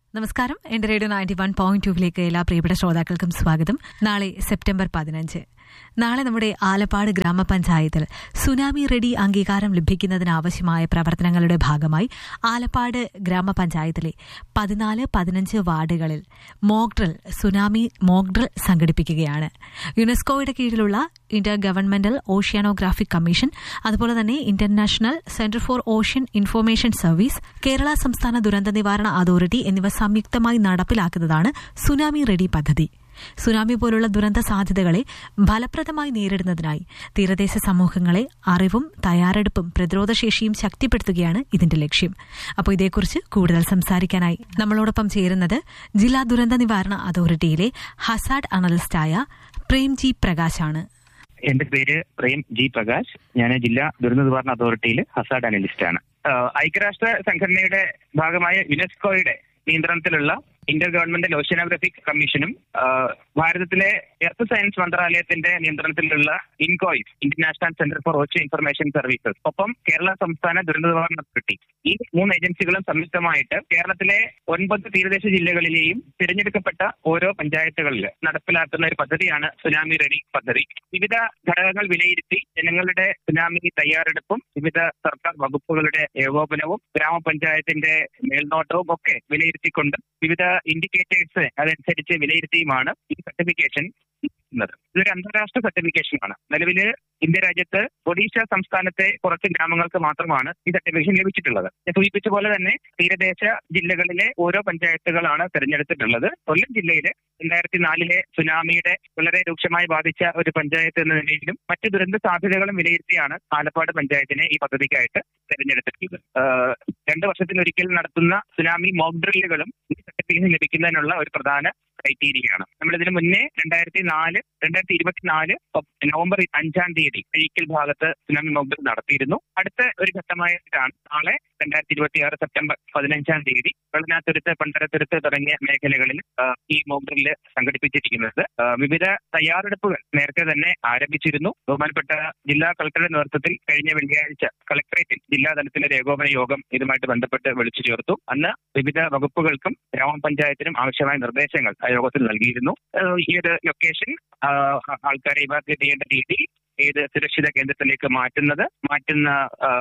നമസ്കാരം എന്റെ radio ninety one point ടൂവിലേക്ക് എല്ലാ പ്രിയപ്പെട്ട ശ്രോതാക്കൾക്കും സ്വാഗതം നാളെ സെപ്റ്റംബർ പതിനഞ്ച് നാളെ നമ്മുടെ ആലപ്പാട് ഗ്രാമപഞ്ചായത്തിൽ സുനാമി റെഡി അംഗീകാരം ലഭിക്കുന്നതിനാവശ്യമായ പ്രവർത്തനങ്ങളുടെ ഭാഗമായി ആലപ്പാട് ഗ്രാമപഞ്ചായത്തിലെ പതിനാല് പതിനഞ്ച് വാർഡുകളിൽ മോക്ഡ്രിൽ സുനാമി മോക്ഡ്രിൽ സംഘടിപ്പിക്കുകയാണ് യുനെസ്കോയുടെ കീഴിലുള്ള ഇന്റർ ഗവൺമെന്റൽ ഓഷ്യാനോഗ്രാഫിക് കമ്മീഷൻ അതുപോലെ തന്നെ international centre for ocean information service Kerala സംസ്ഥാന ദുരന്ത നിവാരണ അതോറിറ്റി എന്നിവ സംയുക്തമായി നടപ്പിലാക്കുന്നതാണ് സുനാമി റെഡി പദ്ധതി സുനാമി പോലുള്ള ദുരന്ത സാധ്യതകളെ ഫലപ്രദമായി നേരിടുന്നതിനായി തീരദേശ സമൂഹങ്ങളെ അറിവും തയ്യാറെടുപ്പും പ്രതിരോധശേഷിയും ശക്തിപ്പെടുത്തുകയാണ് ഇതിന്റെ ലക്ഷ്യം അപ്പോൾ ഇതേക്കുറിച്ച് കൂടുതൽ സംസാരിക്കാനായി നമ്മളോടൊപ്പം ചേരുന്നത് ജില്ലാ ദുരന്ത നിവാരണ അതോറിറ്റിയിലെ ഹസാഡ് അനലിസ്റ്റായ പ്രേംജി പ്രകാശാണ് എന്റെ പേര് പ്രേം ജി പ്രകാശ് ഞാൻ ജില്ലാ ദുരന്ത നിവാരണ അതോറിറ്റിയിൽ ഹസാഡ് അനലിസ്റ്റ് ആണ് ഐക്യരാഷ്ട്ര സംഘടനയുടെ ഭാഗമായ യുനെസ്കോയുടെ നിയന്ത്രണത്തിലുള്ള ഇന്റർ ഗവൺമെന്റൽ ഓഷ്യനോഗ്രഫിക് കമ്മീഷനും ഭാരതത്തിലെ എർത്ത് സയൻസ് മന്ത്രാലയത്തിന്റെ നിയന്ത്രണത്തിലുള്ള INCOIS international centre for ocean information services ഒപ്പം കേരള സംസ്ഥാന ദുരന്ത നിവാരണ അതോറിറ്റി ഈ മൂന്ന് ഏജൻസികളും സംയുക്തമായിട്ട് കേരളത്തിലെ ഒൻപത് തീരദേശ ജില്ലകളിലെയും തിരഞ്ഞെടുക്കപ്പെട്ട ഓരോ പഞ്ചായത്തുകളിൽ നടപ്പിലാക്കുന്ന ഒരു പദ്ധതിയാണ് സുനാമി റെഡി പദ്ധതി വിവിധ ഘടകങ്ങൾ വിലയിരുത്തി ജനങ്ങളുടെ സുനാമി തയ്യാറെടുപ്പും വിവിധ സർക്കാർ വകുപ്പുകളുടെ ഏകോപനവും ഗ്രാമപഞ്ചായത്തിന്റെ മേൽനോട്ടവും ഒക്കെ വിലയിരുത്തിക്കൊണ്ട് വിവിധ ഇൻഡിക്കേറ്റേഴ്സ് അതനുസരിച്ച് വിലയിരുത്തിയുമാണ് ഈ സർട്ടിഫിക്കേഷൻ ുന്നത് ഇതൊരു അന്താരാഷ്ട്ര സർട്ടിഫിക്കേഷനാണ് നിലവിൽ ഇന്ത്യ രാജ്യത്ത് ഒഡീഷ സംസ്ഥാനത്തെ കുറച്ച് ഗ്രാമങ്ങൾക്ക് മാത്രമാണ് ഈ സർട്ടിഫിക്കേഷൻ ലഭിച്ചിട്ടുള്ളത് ഞാൻ സൂചിപ്പിച്ച പോലെ തന്നെ തീരദേശ ജില്ലകളിലെ ഓരോ പഞ്ചായത്തുകളാണ് തിരഞ്ഞെടുത്തിട്ടുള്ളത് കൊല്ലം ജില്ലയിലെ രണ്ടായിരത്തി നാലിലെ സുനാമിയുടെ വളരെ രൂക്ഷമായി ബാധിച്ച ഒരു പഞ്ചായത്ത് എന്ന നിലയിലും മറ്റ് ദുരന്ത സാധ്യതകളും വിലയിരുത്തിയാണ് ആലപ്പാട് പഞ്ചായത്തിനെ ഈ പദ്ധതിക്കായിട്ട് തിരഞ്ഞെടുത്തിട്ടുള്ളത് രണ്ട് വർഷത്തിലൊരിക്കൽ നടത്തുന്ന സുനാമി മോക്ക് ഡ്രില്ലുകളും ഈ സർട്ടിഫിക്കേഷൻ ലഭിക്കുന്നതിനുള്ള ഒരു പ്രധാന ക്രൈറ്റീരിയയാണ് നമ്മളിതിന് മുന്നേ രണ്ടായിരത്തി നാല് രണ്ടായിരത്തി ഇരുപത്തിനാല് നവംബർ അഞ്ചാം തീയതി അഴീക്കൽ ഭാഗത്ത് സുനാമി മോക്ഡ്രിൽ നടത്തിയിരുന്നു അടുത്ത ഒരു ഘട്ടമായിട്ടാണ് നാളെ രണ്ടായിരത്തി ഇരുപത്തി ആറ് സെപ്റ്റംബർ പതിനഞ്ചാം തീയതി വെള്ളനാത്തുരുത്ത് പണ്ടരത്തുരുത്ത് തുടങ്ങിയ മേഖലകളിൽ ഈ മോക്ഡ്രില് സംഘടിപ്പിച്ചിരിക്കുന്നത് വിവിധ തയ്യാറെടുപ്പുകൾ നേരത്തെ തന്നെ ആരംഭിച്ചിരുന്നു ബഹുമാനപ്പെട്ട ജില്ലാ കളക്ടറുടെ നേതൃത്വത്തിൽ കഴിഞ്ഞ വെള്ളിയാഴ്ച കളക്ടറേറ്റിൽ ജില്ലാ തലത്തിലെ ഏകോപന യോഗം ഇതുമായിട്ട് ബന്ധപ്പെട്ട് വിളിച്ചു ചേർത്തു അന്ന് വിവിധ വകുപ്പുകൾക്കും ഗ്രാമപഞ്ചായത്തിനും ആവശ്യമായ നിർദ്ദേശങ്ങൾ ആ യോഗത്തിൽ നൽകിയിരുന്നു ഈ ഒരു ലൊക്കേഷൻ ആൾക്കാരെ ഇവാക്യുവേറ്റ് ചെയ്യേണ്ട രീതി ഏത് സുരക്ഷിത കേന്ദ്രത്തിലേക്ക് മാറ്റുന്നത് മാറ്റുന്ന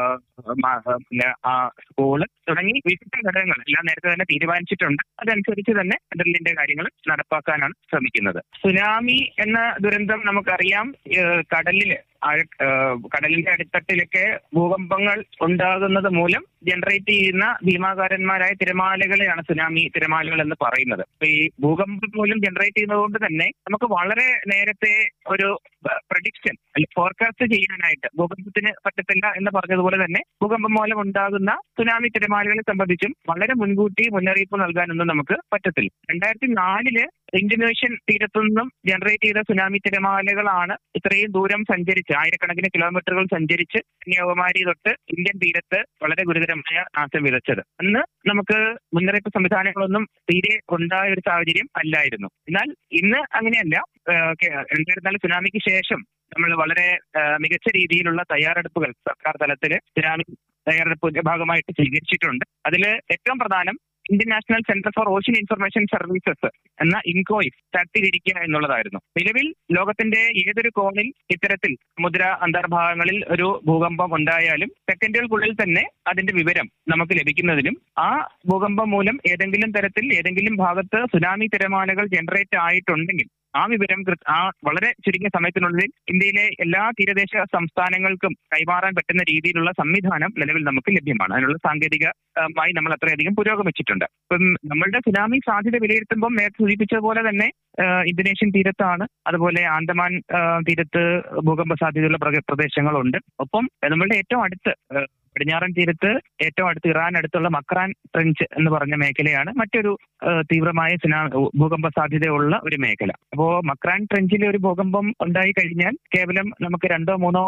സ്കൂള് തുടങ്ങി വിവിധ ഘടകങ്ങൾ എല്ലാം നേരത്തെ തന്നെ തീരുമാനിച്ചിട്ടുണ്ട് അതനുസരിച്ച് തന്നെ ഡ്രില്ലിന്റെ കാര്യങ്ങൾ നടപ്പാക്കാനാണ് ശ്രമിക്കുന്നത് സുനാമി എന്ന ദുരന്തം നമുക്കറിയാം കടലില് കടലിന്റെ അടിത്തട്ടിലൊക്കെ ഭൂകമ്പങ്ങൾ ഉണ്ടാകുന്നത് മൂലം ജനറേറ്റ് ചെയ്യുന്ന ഭീമാകാരന്മാരായ തിരമാലകളെയാണ് സുനാമി തിരമാലകൾ എന്ന് പറയുന്നത് ഈ ഭൂകമ്പം മൂലം ജനറേറ്റ് ചെയ്യുന്നത് കൊണ്ട് തന്നെ നമുക്ക് വളരെ നേരത്തെ ഒരു പ്രഡിക്ഷൻ അല്ലെങ്കിൽ ഫോർകാസ്റ്റ് ചെയ്യാനായിട്ട് ഭൂകമ്പത്തിന് പറ്റത്തില്ല എന്ന് പറഞ്ഞതുപോലെ തന്നെ ഭൂകമ്പം മൂലം ഉണ്ടാകുന്ന സുനാമി തിരമാലകളെ സംബന്ധിച്ചും വളരെ മുൻകൂട്ടി മുന്നറിയിപ്പ് നൽകാനൊന്നും നമുക്ക് പറ്റത്തില്ല രണ്ടായിരത്തി നാലില് ഇന്തോനേഷ്യൻ തീരത്തു നിന്നും ജനറേറ്റ് ചെയ്ത സുനാമി തിരമാലകളാണ് ഇത്രയും ദൂരം സഞ്ചരിച്ച് ആയിരക്കണക്കിന് കിലോമീറ്ററുകൾ സഞ്ചരിച്ച് കന്യാകുമാരി തൊട്ട് ഇന്ത്യൻ തീരത്ത് വളരെ ഗുരുതരമായ നാശം വിതച്ചത് അന്ന് നമുക്ക് മുന്നറിയിപ്പ് സംവിധാനങ്ങളൊന്നും തീരെ ഉണ്ടായ ഒരു സാഹചര്യം അല്ലായിരുന്നു എന്നാൽ ഇന്ന് അങ്ങനെയല്ല എന്നിരുന്നാലും സുനാമിക്ക് ശേഷം നമ്മൾ വളരെ മികച്ച രീതിയിലുള്ള തയ്യാറെടുപ്പുകൾ സർക്കാർ തലത്തിൽ സുനാമി തയ്യാറെടുപ്പിന്റെ ഭാഗമായിട്ട് സ്വീകരിച്ചിട്ടുണ്ട് അതിൽ ഏറ്റവും പ്രധാനം Indian national centre for ocean information services എന്ന ഇൻകോയിസ് ശക്തികരിക്കുക എന്നുള്ളതായിരുന്നു നിലവിൽ ലോകത്തിന്റെ ഏതൊരു കോണിൽ ഇത്തരത്തിൽ സമുദ്ര അന്തർഭാഗങ്ങളിൽ ഒരു ഭൂകമ്പം ഉണ്ടായാലും സെക്കൻഡുകൾക്കുള്ളിൽ തന്നെ അതിന്റെ വിവരം നമുക്ക് ലഭിക്കുന്നതിനും ആ ഭൂകമ്പം മൂലം ഏതെങ്കിലും തരത്തിൽ ഏതെങ്കിലും ഭാഗത്ത് സുനാമി തിരമാലകൾ ജനറേറ്റ് ആയിട്ടുണ്ടെങ്കിൽ ആ വിവരം ആ വളരെ ചുരുങ്ങിയ സമയത്തിനുള്ളിൽ ഇന്ത്യയിലെ എല്ലാ തീരദേശ സംസ്ഥാനങ്ങൾക്കും കൈമാറാൻ പറ്റുന്ന രീതിയിലുള്ള സംവിധാനം നിലവിൽ നമുക്ക് ലഭ്യമാണ് അതിനുള്ള സാങ്കേതികമായി നമ്മൾ അത്രയധികം പുരോഗമിച്ചിട്ടുണ്ട് ഇപ്പം നമ്മളുടെ സുനാമി സാധ്യത വിലയിരുത്തുമ്പോൾ നേരത്തെ സൂചിപ്പിച്ച പോലെ തന്നെ ഇന്തോനേഷ്യൻ തീരത്താണ് അതുപോലെ ആൻഡമാൻ തീരത്ത് ഭൂകമ്പ സാധ്യതയുള്ള പ്രദേശങ്ങളുണ്ട് ഒപ്പം നമ്മളുടെ ഏറ്റവും അടുത്ത് പടിഞ്ഞാറൻ തീരത്ത് ഏറ്റവും അടുത്ത് ഇറാൻ അടുത്തുള്ള മക്രാൻ ട്രെഞ്ച് എന്ന് പറഞ്ഞ മേഖലയാണ് മറ്റൊരു തീവ്രമായ സുനാ ഭൂകമ്പ സാധ്യതയുള്ള ഒരു മേഖല അപ്പോ മക്രാൻ ട്രെഞ്ചിൽ ഒരു ഭൂകമ്പം ഉണ്ടായി കഴിഞ്ഞാൽ കേവലം നമുക്ക് രണ്ടോ മൂന്നോ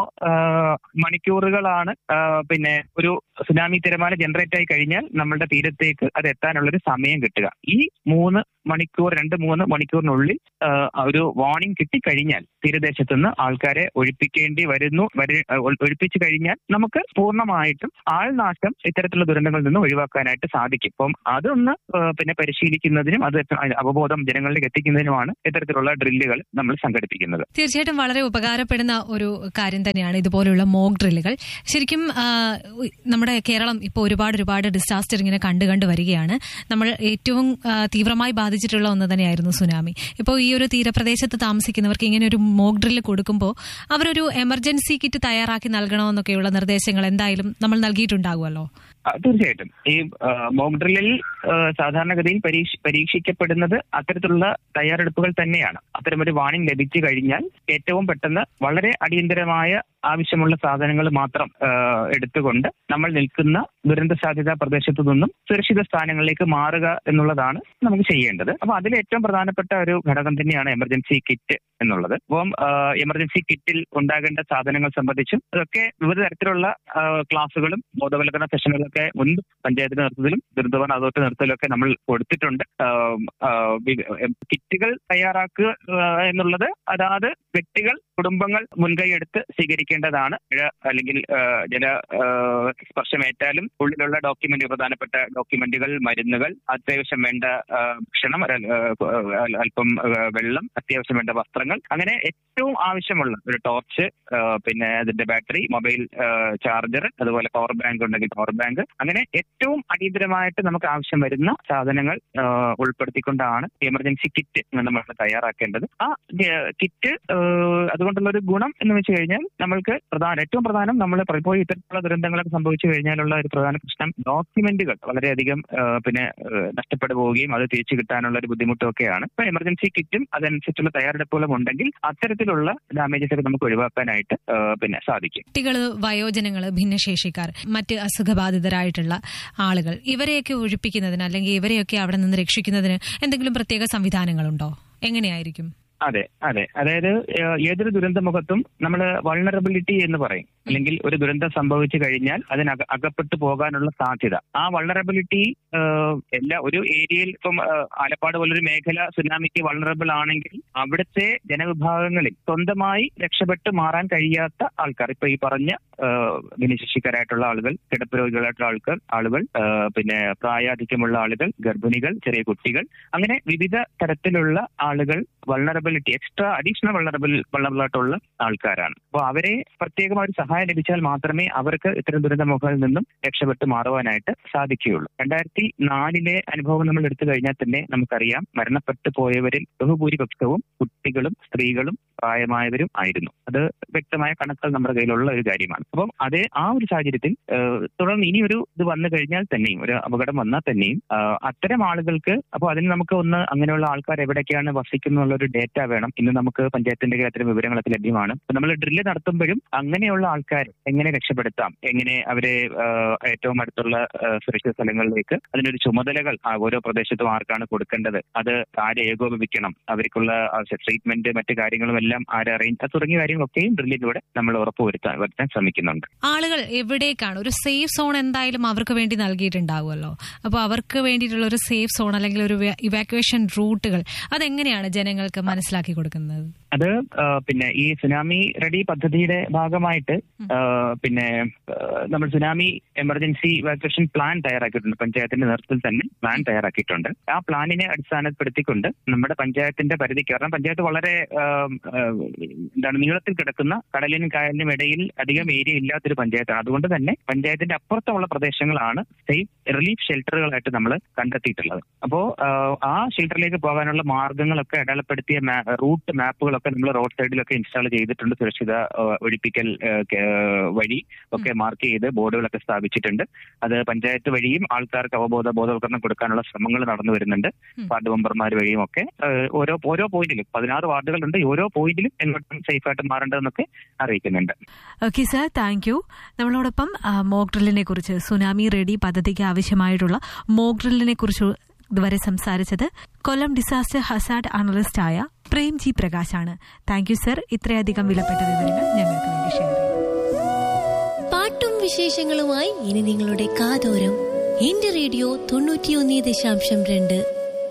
മണിക്കൂറുകളാണ് പിന്നെ ഒരു സുനാമി തിരമാല ജനറേറ്റ് ആയി കഴിഞ്ഞാൽ നമ്മളുടെ തീരത്തേക്ക് അത് എത്താനുള്ള ഒരു സമയം കിട്ടുക ഈ മൂന്ന് മണിക്കൂർ രണ്ട് മൂന്ന് മണിക്കൂറിനുള്ളിൽ ഒരു വാർണിംഗ് കിട്ടിക്കഴിഞ്ഞാൽ തീരദേശത്തു നിന്ന് ആൾക്കാരെ ഒഴിപ്പിക്കേണ്ടി വരുന്നു വരു- ഒ- ഒഴിപ്പിച്ചു കഴിഞ്ഞാൽ നമുക്ക് പൂർണ്ണമായിട്ടും ആൾനാശം ഇത്തരത്തിലുള്ള ദുരന്തങ്ങളിൽ നിന്ന് ഒഴിവാക്കാനായിട്ട് സാധിക്കും അപ്പം അതൊന്ന് ഏഹ് പിന്നെ പരിശീലിക്കുന്നതിനും അത് അവബോധം ജനങ്ങളിലേക്ക് എത്തിക്കുന്നതിനുമാണ് ഇത്തരത്തിലുള്ള ഡ്രില്ലുകൾ നമ്മൾ സംഘടിപ്പിക്കുന്നത് തീർച്ചയായിട്ടും വളരെ ഉപകാരപ്പെടുന്ന ഒരു കാര്യം തന്നെയാണ് ഇതുപോലുള്ള മോക്ക് ഡ്രില്ലുകൾ ശരിക്കും ആ, ഉ- നമ്മുടെ കേരളം ഇപ്പോൾ ഒരുപാട് ഒരുപാട് ഡിസാസ്റ്റർ ഇങ്ങനെ കണ്ടു കണ്ടു വരികയാണ് നമ്മൾ ഏറ്റവും ആ, തീവ്രമായി ബാധിച്ചിട്ടുള്ള ഒന്ന് തന്നെയായിരുന്നു സുനാമി ഇപ്പോൾ ഈ ഒരു തീരപ്രദേശത്ത് താമസിക്കുന്നവർക്ക് ഇങ്ങനെ ഒരു മോക്ക് ഡ്രില്ല് കൊടുക്കുമ്പോൾ അവരൊരു എമർജൻസി കിറ്റ് തയ്യാറാക്കി നൽകണമെന്നൊക്കെയുള്ള നിർദ്ദേശങ്ങൾ എന്തായാലും നമ്മൾ നൽകിയിട്ടുണ്ടാകുമല്ലോ ആ, തീർച്ചയായിട്ടും ഈ മോക്ക് ഡ്രില്ലിൽ ആ, സാധാരണഗതിയിൽ പരീക്ഷ പരീക്ഷിക്കപ്പെടുന്നത് അത്തരത്തിലുള്ള തയ്യാറെടുപ്പുകൾ തന്നെയാണ് അത്തരമൊരു വാണിംഗ് ലഭിച്ചു കഴിഞ്ഞാൽ ഏറ്റവും പെട്ടെന്ന് വളരെ അടിയന്തരമായ ആവശ്യമുള്ള സാധനങ്ങൾ മാത്രം ആ, എടുത്തുകൊണ്ട് നമ്മൾ നിൽക്കുന്ന ദുരന്ത സാധ്യതാ പ്രദേശത്തു നിന്നും സുരക്ഷിത സ്ഥാനങ്ങളിലേക്ക് മാറുക എന്നുള്ളതാണ് നമുക്ക് ചെയ്യേണ്ടത് അപ്പൊ അതിൽ ഏറ്റവും പ്രധാനപ്പെട്ട ഒരു ഘടകം തന്നെയാണ് എമർജൻസി കിറ്റ് എന്നുള്ളത് അപ്പം ആ, എമർജൻസി കിറ്റിൽ ഉണ്ടാകേണ്ട സാധനങ്ങൾ സംബന്ധിച്ചും അതൊക്കെ വിവിധ തരത്തിലുള്ള ആ, ക്ലാസുകളും ബോധവൽക്കരണ സെഷനുകളൊക്കെ മുൻപ് പഞ്ചായത്തിന്റെ നേതൃത്വത്തിലും ദുരിതവന അതോറിറ്റി നേതൃത്വത്തിലും ഒക്കെ നമ്മൾ കൊടുത്തിട്ടുണ്ട് ആ, ആ, വി- കിറ്റുകൾ തയ്യാറാക്കുക ആ, എന്നുള്ളത് അതാത് വ്യക്തികൾ കുടുംബങ്ങൾ മുൻകൈയെടുത്ത് സ്വീകരിക്കേണ്ടതാണ് മഴ അല്ലെങ്കിൽ ആ, ജല ആ, സ്പർശമേറ്റാലും ഉള്ളിലുള്ള ഡോക്യുമെന്റ് പ്രധാനപ്പെട്ട ഡോക്യുമെന്റുകൾ മരുന്നുകൾ അത്യാവശ്യം വേണ്ട ആ, ഭക്ഷണം അല്ല, ആ, അല്പം ആ, വെള്ളം അത്യാവശ്യം വേണ്ട വസ്ത്രങ്ങൾ അങ്ങനെ ഏറ്റവും ആവശ്യമുള്ള ഒരു ടോർച്ച് ആ, പിന്നെ അതിന്റെ ബാറ്ററി മൊബൈൽ ചാർജർ അതുപോലെ പവർ ബാങ്ക് ഉണ്ടെങ്കിൽ പവർ ബാങ്ക് അങ്ങനെ ഏറ്റവും അടിയന്തരമായിട്ട് നമുക്ക് ആവശ്യം വരുന്ന സാധനങ്ങൾ ആ, ഉൾപ്പെടുത്തിക്കൊണ്ടാണ് എമർജൻസി കിറ്റ് നമ്മൾ തയ്യാറാക്കേണ്ടത് ആ കിറ്റ് അതുകൊണ്ടുള്ള ഒരു ഗുണം എന്ന് വെച്ച് കഴിഞ്ഞാൽ നമ്മൾക്ക് പ്രധാന ഏറ്റവും പ്രധാനം നമ്മൾ ഇപ്പോൾ ഇത്തരത്തിലുള്ള ദുരന്തങ്ങളൊക്കെ സംഭവിച്ചു കഴിഞ്ഞാലുള്ള ഒരു പ്രധാന പ്രശ്നം ഡോക്യുമെന്റുകൾ വളരെയധികം ആ, പിന്നെ ആ, നഷ്ടപ്പെട്ടു പോവുകയും അത് തിരിച്ചു കിട്ടാനുള്ള ഒരു ബുദ്ധിമുട്ടൊക്കെയാണ് ഇപ്പൊ എമർജൻസി കിറ്റും അതനുസരിച്ചുള്ള തയ്യാറെടുപ്പുകളും ഉണ്ടെങ്കിൽ അത്തരത്തിലുള്ള ഡാമേജസ് ഒക്കെ നമുക്ക് ഒഴിവാക്കാനായിട്ട് ആ, പിന്നെ സാധിക്കും കുട്ടികൾ വയോജനങ്ങൾ ഭിന്നശേഷിക്കാർ മറ്റ് അസുഖബാധിതരായിട്ടുള്ള ആളുകൾ ഇവരെയൊക്കെ ഒഴിപ്പിക്കുന്നതിന് അല്ലെങ്കിൽ ഇവരെയൊക്കെ അവിടെ നിന്ന് രക്ഷിക്കുന്നതിന് എന്തെങ്കിലും പ്രത്യേക സംവിധാനങ്ങളുണ്ടോ എങ്ങനെയായിരിക്കും അതെ അതെ അതായത് ഏഹ്, ഏതൊരു ദുരന്തമുഖത്തും നമ്മൾ വൾണറബിലിറ്റി എന്ന് പറയും അല്ലെങ്കിൽ ഒരു ദുരന്തം സംഭവിച്ചു കഴിഞ്ഞാൽ അതിന് അക- അകപ്പെട്ടു പോകാനുള്ള സാധ്യത ആ വൾണറബിലിറ്റി എല്ലാ ഒരു ഏരിയയിൽ ഇപ്പം ഏഹ്, ആലപ്പാട് പോലൊരു മേഖല സുനാമിക്ക് വൾണറബിൾ ആണെങ്കിൽ അവിടുത്തെ ജനവിഭാഗങ്ങളിൽ സ്വന്തമായി രക്ഷപ്പെട്ട് മാറാൻ കഴിയാത്ത ആൾക്കാർ ഇപ്പൊ ഈ പറഞ്ഞ ഏഹ്, ഭിന്നശേഷിക്കാരായിട്ടുള്ള ആളുകൾ കിടപ്പ് രോഗികളായിട്ടുള്ള ആൾക്കാർ ആളുകൾ ഏഹ്, പിന്നെ പ്രായാധിക്യമുള്ള ആളുകൾ ഗർഭിണികൾ ചെറിയ കുട്ടികൾ അങ്ങനെ വിവിധ തരത്തിലുള്ള ആളുകൾ vulnerability extra additional vulnerable vulnerable ആയിട്ടുള്ള ആൾക്കാരാണ് അപ്പോൾ അവരെ പ്രത്യേകമായ ഒരു സഹായം ലഭിച്ചാൽ മാത്രമേ അവർക്ക് ഇത്തരം ദുരന്തമുഖങ്ങളിൽ നിന്നും രക്ഷപ്പെട്ട് മാറുവാനായിട്ട് സാധിക്കുകയുള്ളൂ രണ്ടായിരത്തി നാലിലെ അനുഭവം നമ്മൾ എടുത്തു കഴിഞ്ഞാൽ തന്നെ നമുക്കറിയാം മരണപ്പെട്ടു പോയവരിൽ ബഹുഭൂരിപക്ഷവും കുട്ടികളും സ്ത്രീകളും പ്രായമായവരും ആയിരുന്നു അത് വ്യക്തമായ കണക്കുകൾ നമ്മുടെ കയ്യിലുള്ള ഒരു കാര്യമാണ് അപ്പം അതേ ആ ഒരു സാഹചര്യത്തിൽ ഏഹ്, തുടർന്ന് ഇനി ഒരു ഇത് വന്നു കഴിഞ്ഞാൽ തന്നെയും ഒരു അപകടം വന്നാൽ തന്നെയും ആഹ്, അത്തരം ആളുകൾക്ക് അപ്പോൾ അതിന് നമുക്ക് ഒന്ന് അങ്ങനെയുള്ള ആൾക്കാർ എവിടേക്കാണ് വസിക്കുന്നുള്ള ഒരു ഡേറ്റ വേണം ഇന്ന് നമുക്ക് പഞ്ചായത്തിന്റെ കയ്യിൽ അത്തരം വിവരങ്ങളൊക്കെ ലഭ്യമാണ് അപ്പൊ നമ്മൾ ഡ്രില്ല് നടത്തുമ്പോഴും അങ്ങനെയുള്ള ആൾക്കാർ എങ്ങനെ രക്ഷപ്പെടുത്താം എങ്ങനെ അവരെ ആഹ്, ഏറ്റവും അടുത്തുള്ള ആഹ്, സുരക്ഷിത സ്ഥലങ്ങളിലേക്ക് അതിനൊരു ചുമതലകൾ ആ ഓരോ പ്രദേശത്തും ആർക്കാണ് കൊടുക്കേണ്ടത് അത് ആരെ ഏകോപിപ്പിക്കണം അവർക്കുള്ള ട്രീറ്റ്മെന്റ് മറ്റു കാര്യങ്ങളും എല്ലാം ആരെ അറേഞ്ച് തുടങ്ങിയ കാര്യങ്ങളൊക്കെയും ഡ്രില്ലിലൂടെ നമ്മൾ ഉറപ്പുവരുത്താൻ വരുത്താൻ ശ്രമിക്കുന്നുണ്ട് ആളുകൾ എവിടേക്കാണ് ഒരു സേഫ് സോൺ എന്തായാലും അവർക്ക് വേണ്ടി നൽകിയിട്ടുണ്ടാവുമല്ലോ അപ്പോൾ അവർക്ക് വേണ്ടിയിട്ടുള്ള ഒരു സേഫ് സോൺ അല്ലെങ്കിൽ ഒരു ഇവാക്യുവേഷൻ റൂട്ടുകൾ അതെങ്ങനെയാണ് ജനങ്ങൾക്ക് മനസ്സിലാക്കി കൊടുക്കുന്നത് അത് ആ, പിന്നെ ഈ സുനാമി റെഡി പദ്ധതിയുടെ ഭാഗമായിട്ട് ആ, പിന്നെ ആ, നമ്മൾ സുനാമി എമർജൻസി ഇവാക്യുവേഷൻ പ്ലാൻ തയ്യാറാക്കിയിട്ടുണ്ട് പഞ്ചായത്തിന്റെ നേതൃത്വത്തിൽ തന്നെ പ്ലാൻ തയ്യാറാക്കിയിട്ടുണ്ട് ആ പ്ലാനിനെ അടിസ്ഥാനപ്പെടുത്തിക്കൊണ്ട് നമ്മുടെ പഞ്ചായത്തിന്റെ പരിധി കാരണം പഞ്ചായത്ത് വളരെ ആ, ആ, എന്താണ് നീളത്തിൽ കിടക്കുന്ന കടലിനും കായലിനും ഇടയിൽ അധികം ഏരിയ ഇല്ലാത്തൊരു പഞ്ചായത്താണ് അതുകൊണ്ട് തന്നെ പഞ്ചായത്തിന്റെ അപ്പുറത്തുള്ള പ്രദേശങ്ങളാണ് സേഫ് റിലീഫ് ഷെൽട്ടറുകളായിട്ട് നമ്മൾ കണ്ടെത്തിയിട്ടുള്ളത് അപ്പോ ആ, ആ ഷെൽട്ടറിലേക്ക് പോകാനുള്ള മാർഗങ്ങളൊക്കെ അടയാളപ്പെടുത്തിയ മാ- റൂട്ട് മാപ്പുകളൊക്കെ നമ്മൾ റോഡ് സൈഡിലൊക്കെ ഇൻസ്റ്റാൾ ചെയ്തിട്ടുണ്ട് സുരക്ഷിത ആ, ഒഴിപ്പിക്കൽ ആ, കേ- വഴി ഒക്കെ മാർക്ക് ചെയ്ത് ബോർഡുകളൊക്കെ സ്ഥാപിച്ചിട്ടുണ്ട് അത് പഞ്ചായത്ത് വഴിയും ആൾക്കാർക്ക് അവബോധ ബോധവൽക്കരണം കൊടുക്കാനുള്ള ശ്രമങ്ങൾ നടന്നു വരുന്നുണ്ട് ഉം. വാർഡ് മെമ്പർമാർ വഴിയും ഒക്കെ ആ, ഓരോ ഓരോ പോയിന്റിലും പതിനാറ് വാർഡുകളുണ്ട് ഈ ഓരോ പോയിന്റിലും എങ്ങോട്ടും സേഫ് ആയിട്ട് മാറേണ്ടതെന്നൊക്കെ അറിയിക്കുന്നുണ്ട് ഓക്കെ സർ താങ്ക് യു നമ്മളോടൊപ്പം മോക്ക് ഡ്രില്ലിനെ കുറിച്ച് സുനാമി റെഡി പദ്ധതിക്ക് ആവശ്യമായിട്ടുള്ള മോക്ക് ഡ്രില്ലിനെ കുറിച്ച് ഇതുവരെ സംസാരിച്ചത് കൊല്ലം ഡിസാസ്റ്റർ ഹസാഡ് അനലിസ്റ്റ് ആയ പ്രേം ജി പ്രകാശാണ് താങ്ക് യു സർ ഇത്രയധികം വിലപ്പെട്ട വിവരങ്ങൾ ഞങ്ങൾക്ക് വേണ്ടി ഷെയർ ചെയ്തു പാട്ടും വിശേഷങ്ങളുമായി ഇനി നിങ്ങളുടെ കാതോരം എന്റെ റേഡിയോ തൊണ്ണൂറ്റിയൊന്ന് ദശാംശം രണ്ട്